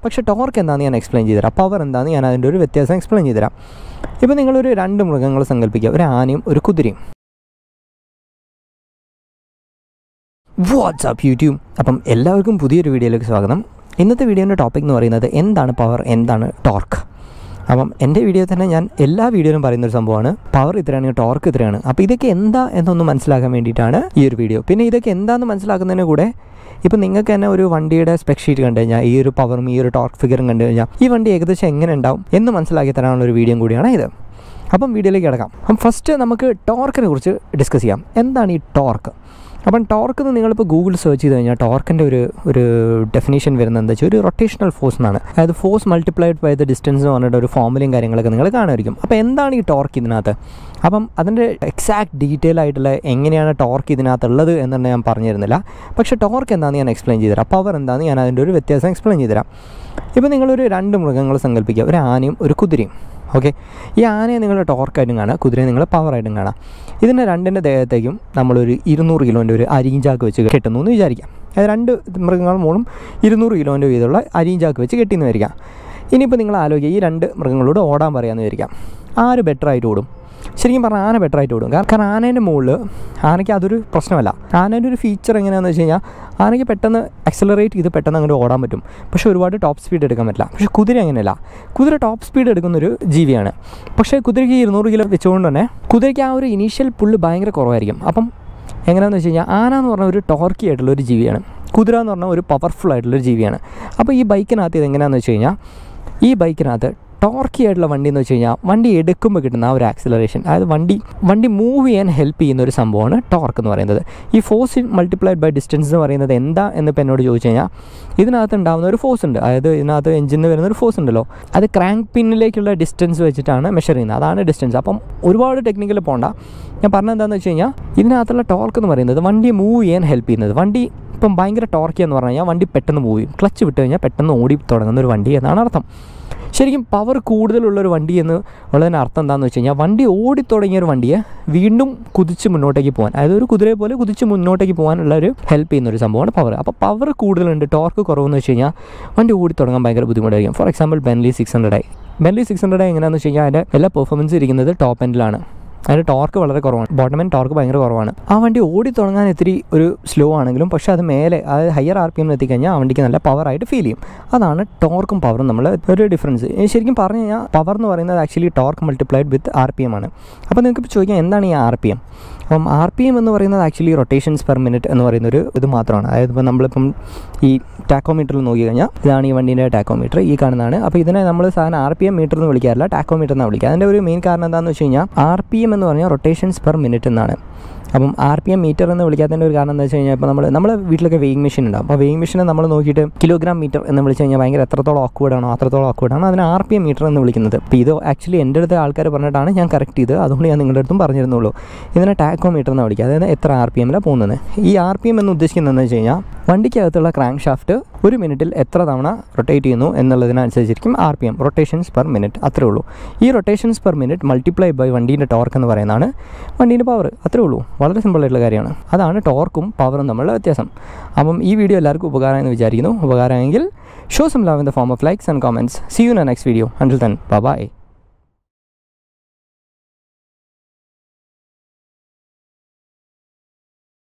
പക്ഷേ ടോർക്ക് എന്താണെന്ന് ഞാൻ എക്സ്പ്ലെയിൻ ചെയ്തുതരാം പവർ എന്താണെന്ന് ഞാൻ അതിൻ്റെ ഒരു വ്യത്യാസം എക്സ്പ്ലെയിൻ ചെയ്തുതരാം ഇപ്പോൾ നിങ്ങളൊരു രണ്ട് മൃഗങ്ങൾ സങ്കല്പിക്കുക ഒരു ആനയും ഒരു കുതിരയും വാട്സാപ്പ് യൂട്യൂബ് അപ്പം എല്ലാവർക്കും പുതിയൊരു വീഡിയോയിലേക്ക് സ്വാഗതം ഇന്നത്തെ വീഡിയോൻ്റെ ടോപ്പിക് എന്ന് പറയുന്നത് എന്താണ് പവർ എന്താണ് ടോർക്ക് അപ്പം എൻ്റെ വീഡിയോ തന്നെ ഞാൻ എല്ലാ വീഡിയോയിലും പറയുന്ന ഒരു സംഭവമാണ് പവർ ഇത്രയാണ് ടോർക്ക് ഇത്രയാണ് അപ്പോൾ ഇതൊക്കെ എന്താ എന്നൊന്ന് മനസ്സിലാക്കാൻ വേണ്ടിയിട്ടാണ് ഈ ഒരു വീഡിയോ പിന്നെ ഇതൊക്കെ എന്താണെന്ന് മനസ്സിലാക്കുന്നതിന് കൂടെ ഇപ്പം നിങ്ങൾക്ക് തന്നെ ഒരു വണ്ടിയുടെ സ്പെക് ഷീറ്റ് കണ്ടു കഴിഞ്ഞാൽ ഈ ഒരു പവറും ഈ ഒരു ടോർക്ക് ഫിഗറും കണ്ടു കഴിഞ്ഞാൽ ഈ വണ്ടി ഏകദേശം എങ്ങനെ ഉണ്ടാവും എന്ന് മനസ്സിലാക്കി തരാനുള്ള ഒരു വീഡിയോ കൂടിയാണ് ഇത് അപ്പം വീഡിയോയിലേക്ക് കിടക്കാം അപ്പം ഫസ്റ്റ് നമുക്ക് ടോർക്കിനെ കുറിച്ച് ഡിസ്കസ് ചെയ്യാം എന്താണ് ഈ ടോർക്ക് അപ്പം ടോർക്ക് എന്ന് നിങ്ങളിപ്പോൾ ഗൂഗിൾ സെർച്ച് ചെയ്ത് കഴിഞ്ഞാൽ ടോർക്കിൻ്റെ ഒരു ഒരു ഡെഫിനേഷൻ വരുന്നത് എന്താ വെച്ചാൽ ഒരു റൊട്ടേഷണൽ ഫോഴ്സ് എന്നാണ് അതായത് force multiplied by the distance എന്ന് പറഞ്ഞിട്ട് ഒരു ഫോമുലയും കാര്യങ്ങളൊക്കെ നിങ്ങൾ കാണുമായിരിക്കും അപ്പോൾ എന്താണ് ഈ ടോർക്ക് ഇതിനകത്ത് അപ്പം അതിൻ്റെ എക്സാക്ട് ഡീറ്റെയിൽ ആയിട്ടുള്ള എങ്ങനെയാണ് ടോർക്ക് ഇതിനകത്തുള്ളത് എന്നുള്ളത് ഞാൻ പറഞ്ഞു തരുന്നില്ല പക്ഷേ ടോർക്ക് എന്താണെന്ന് ഞാൻ എക്സ്പ്ലെയിൻ ചെയ്തുതരാം പവർ എന്താണെന്ന് ഞാൻ അതിൻ്റെ ഒരു വ്യത്യാസം എക്സ്പ്ലെയിൻ ചെയ്തുതരാം ഇപ്പോൾ നിങ്ങളൊരു രണ്ട് മൃഗങ്ങൾ സങ്കല്പിക്കുക ഒരു ആനയും ഒരു കുതിരയും ഓക്കെ ഈ ആനയെ നിങ്ങൾ ടോർക്കായിട്ടും കാണാം കുതിരയെ നിങ്ങൾ പവറായിട്ടും കാണാം ഇതിൻ്റെ രണ്ടിൻ്റെ ദേഹത്തേക്കും നമ്മളൊരു ഇരുന്നൂറ് കിലോൻ്റെ ഒരു അരിഞ്ചാക്ക് വെച്ച് കെട്ടുന്നു എന്ന് വിചാരിക്കാം അതായത് രണ്ട് മൃഗങ്ങൾ മോളും ഇരുന്നൂറ് കിലോൻ്റെ വീതമുള്ള അരിഞ്ചാക്ക് വെച്ച് കെട്ടിയെന്ന് വരിക ഇനിയിപ്പോൾ നിങ്ങൾ ആലോചിക്കുക ഈ രണ്ട് മൃഗങ്ങളോട് ഓടാൻ പറയാമെന്ന് വിചാരിക്കാം ആര് ബെറ്റർ ആയിട്ട് ഓടും ശരിക്കും പറഞ്ഞാൽ ആന ബെറ്റർ ആയിട്ട് ഓടും കാരണം കാരണം ആനേൻ്റെ മുകളിൽ ആനയ്ക്ക് അതൊരു പ്രശ്നമല്ല ആനേൻ്റെ ഒരു ഫീച്ചർ എങ്ങനെയാണെന്ന് വെച്ച് കഴിഞ്ഞാൽ ആനയ്ക്ക് പെട്ടെന്ന് അക്സലറേറ്റ് ചെയ്ത് പെട്ടെന്ന് അങ്ങോട്ട് ഓടാൻ പറ്റും പക്ഷേ ഒരുപാട് ടോപ്പ് സ്പീഡ് എടുക്കാൻ പറ്റില്ല പക്ഷേ കുതിര അങ്ങനെയല്ല കുതിര ടോപ്പ് സ്പീഡ് എടുക്കുന്നൊരു ജീവിയാണ് പക്ഷേ കുതിരയ്ക്ക് ഇരുന്നൂറ് കിലോ വെച്ചുകൊണ്ട് തന്നെ കുതിരയ്ക്ക് ആ ഒരു ഇനീഷ്യൽ പുള്ള് ഭയങ്കര കുറവായിരിക്കും അപ്പം എങ്ങനെയാണെന്ന് വെച്ച് കഴിഞ്ഞാൽ ആന എന്ന് പറഞ്ഞ ഒരു ടോർക്കി ആയിട്ടുള്ള ഒരു ജീവിയാണ് കുതിര എന്ന് പറഞ്ഞാൽ ഒരു പവർഫുൾ ആയിട്ടുള്ളൊരു ജീവിയാണ് അപ്പോൾ ഈ ബൈക്കിനകത്ത് ഇത് എങ്ങനെയാണെന്ന് വെച്ച് കഴിഞ്ഞാൽ ഈ ബൈക്കിനകത്ത് ടോർക്കി ആയിട്ടുള്ള വണ്ടി എന്ന് വെച്ച് കഴിഞ്ഞാൽ വണ്ടി എടുക്കുമ്പോൾ കിട്ടുന്ന ആ ഒരു ആക്സിലറേഷൻ അതായത് വണ്ടി വണ്ടി മൂവ് ചെയ്യാൻ ഹെൽപ്പ് ചെയ്യുന്ന ഒരു സംഭവമാണ് ടോർക്ക് എന്ന് പറയുന്നത് ഈ ഫോഴ്സ് മൾട്ടിപ്ലൈഡ് ബൈ ഡിസ്റ്റൻസ് എന്ന് പറയുന്നത് എന്താ എന്ന് ഇപ്പം എന്നോട് ചോദിച്ചു കഴിഞ്ഞാൽ ഇതിനകത്ത് ഉണ്ടാകുന്ന ഒരു ഫോഴ്സ് ഉണ്ട് അതായത് ഇതിനകത്ത് എഞ്ചിന് വരുന്ന ഒരു ഫോഴ്സ് ഉണ്ടല്ലോ അത് ക്രാങ്ക് പിന്നിലേക്കുള്ള ഡിസ്റ്റൻസ് വെച്ചിട്ടാണ് മെഷർ ചെയ്യുന്നത് അതാണ് ഡിസ്റ്റൻസ് അപ്പം ഒരുപാട് ടെക്നിക്കൽ പോകണ്ട ഞാൻ പറഞ്ഞത് എന്താണെന്ന് വെച്ച് കഴിഞ്ഞാൽ ഇതിനകത്തുള്ള ടോർക്ക് എന്ന് പറയുന്നത് വണ്ടി മൂവ് ചെയ്യാൻ ഹെൽപ്പ് ചെയ്യുന്നത് വണ്ടി ഇപ്പം ഭയങ്കര ടോർക്കി എന്ന് പറഞ്ഞു കഴിഞ്ഞാൽ വണ്ടി പെട്ടെന്ന് മൂവ് ചെയ്യും ക്ലച്ച് വിട്ട് കഴിഞ്ഞാൽ പെട്ടെന്ന് ഓടി തുടങ്ങുന്ന ഒരു വണ്ടി എന്നാണ് അർത്ഥം ശരിക്കും പവർ കൂടുതലുള്ളൊരു വണ്ടി എന്ന് ഉള്ളതിന് അർത്ഥം എന്താണെന്ന് വെച്ച് കഴിഞ്ഞാൽ വണ്ടി ഓടിത്തുടങ്ങിയ ഒരു വണ്ടിയെ വീണ്ടും കുതിച്ച് മുന്നോട്ടേക്ക് പോകാൻ അതായത് ഒരു കുതിരയെ പോലെ കുതിച്ച് മുന്നോട്ടേക്ക് പോകാനുള്ള ഒരു ഹെൽപ്പ് ചെയ്യുന്ന ഒരു സംഭവമാണ് പവർ അപ്പോൾ പവർ കൂടുതലുണ്ട് ടോർക്ക് കുറവെന്ന് വെച്ച് കഴിഞ്ഞാൽ വണ്ടി ഓടിത്തുടങ്ങാൻ ഭയങ്കര ബുദ്ധിമുട്ടായിരിക്കും for example Benly six hundred ആയി ബെൻലി സിക്സ് ഹൺഡ്രഡ് എങ്ങനെയാണെന്ന് വെച്ച് കഴിഞ്ഞാൽ അതിൻ്റെ എല്ലാ പെർഫോമൻസ് ഇരിക്കുന്നത് ടോപ്പ് എൻഡിലാണ് അതിൻ്റെ ടോർക്ക് വളരെ കുറവാണ് ബോട്ടം എൻ ടോർക്ക് ഭയങ്കര കുറവാണ് ആ വണ്ടി ഓടി തുടങ്ങാൻ ഇത്തിരി ഒരു സ്ലോ ആണെങ്കിലും പക്ഷേ അത് മേലെ അതായത് ഹയർ ആർ പി എം എത്തിക്കഴിഞ്ഞാൽ ആ വണ്ടിക്ക് നല്ല പവർ ആയിട്ട് ഫീൽ ചെയ്യും അതാണ് ടോർക്കും പവറും നമ്മൾ ഒരു ഡിഫറൻസ് ശരിക്കും പറഞ്ഞു കഴിഞ്ഞാൽ പവർ എന്ന് പറയുന്നത് actually torque multiplied with R P M ആണ് അപ്പോൾ നിങ്ങൾക്ക് ഇപ്പോൾ ചോദിക്കാം എന്താണ് ഈ ആർ പി എം അപ്പം ആർ പി എം എന്ന് പറയുന്നത് ആക്ച്വലി റൊട്ടേഷൻസ് പെർ മിനിറ്റ് എന്ന് പറയുന്ന ഒരു ഇത് മാത്രമാണ് അതായത് ഇപ്പോൾ നമ്മളിപ്പം ഈ ടാക്കോമീറ്ററിൽ നോക്കി കഴിഞ്ഞാൽ ഇതാണ് ഈ വണ്ടീൻ്റെ ടാക്കോമീറ്റർ ഈ കാണുന്നതാണ് അപ്പോൾ ഇതിനെ നമ്മൾ സാധനം ആർ പി എം മീറ്റർ എന്ന് വിളിക്കാറില്ല ടാക്കോമീറ്റർ എന്നാണ് വിളിക്കുക അതിൻ്റെ ഒരു മെയിൻ കാരണം എന്താണെന്ന് വെച്ച് കഴിഞ്ഞാൽ ആർ പി എം എന്ന് പറഞ്ഞാൽ റൊട്ടേഷൻസ് പെർ മിനിറ്റ് എന്നാണ് അപ്പം ആർ പി എം മീറ്റർ എന്ന് വിളിക്കാത്തതിൻ്റെ ഒരു കാരണം എന്താ വെച്ച് കഴിഞ്ഞാൽ ഇപ്പോൾ നമ്മൾ നമ്മുടെ വീട്ടിലൊക്കെ വെയിങ് മെഷീൻ ഉണ്ടാവും അപ്പോൾ വെയിങ് മെഷീനെ നമ്മൾ നോക്കിയിട്ട് കിലോഗ്രാം മീറ്റർ എന്ന് വിളിച്ച് കഴിഞ്ഞാൽ ഭയങ്കര എത്രത്തോളം awkward ആണോ അത്രത്തോളം awkward ആണ് അതിന് ആർ പി എം മീറ്റർ എന്ന് വിളിക്കുന്നത് അപ്പോൾ ഇത് ആക്ച്വലി എൻ്റെ അടുത്ത് ആൾക്കാർ പറഞ്ഞിട്ടാണ് ഞാൻ കറക്റ്റ് ചെയ്ത് അതുകൊണ്ട് ഞാൻ നിങ്ങളുടെ അടുത്തും പറഞ്ഞിരുന്നുള്ളൂ ഇതിനെ ടാക്കോ മീറ്റർ എന്ന് വിളിക്കുക അതായത് എത്ര ആർ പി എമ്മിലാണ് പോകുന്നത് ഈ ആർ പി എം എന്ന് ഉദ്ദേശിക്കുന്നത് വെച്ച് കഴിഞ്ഞാൽ വണ്ടിക്കകത്തുള്ള ക്രാങ്ക് ഷാഫ്റ്റ് ഒരു മിനിറ്റിൽ എത്ര തവണ റൊട്ടേറ്റ് ചെയ്യുന്നു എന്നുള്ളതിനനുസരിച്ചിരിക്കും R P M rotations per minute അത്രേ ഉള്ളൂ ഈ rotations per minute multiply by വണ്ടീൻ്റെ ടോർക്ക് എന്ന് പറയുന്നതാണ് വണ്ടീൻ്റെ പവർ അത്രേ ഉള്ളൂ വളരെ സിമ്പിൾ ആയിട്ടുള്ള കാര്യമാണ് അതാണ് ടോർക്കും പവറും തമ്മിലുള്ള വ്യത്യാസം അപ്പം ഈ വീഡിയോ എല്ലാവർക്കും ഉപകാരമെന്ന് വിചാരിക്കുന്നു ഉപകാരമെങ്കിൽ show some love in the form of likes and comments see you next video until then by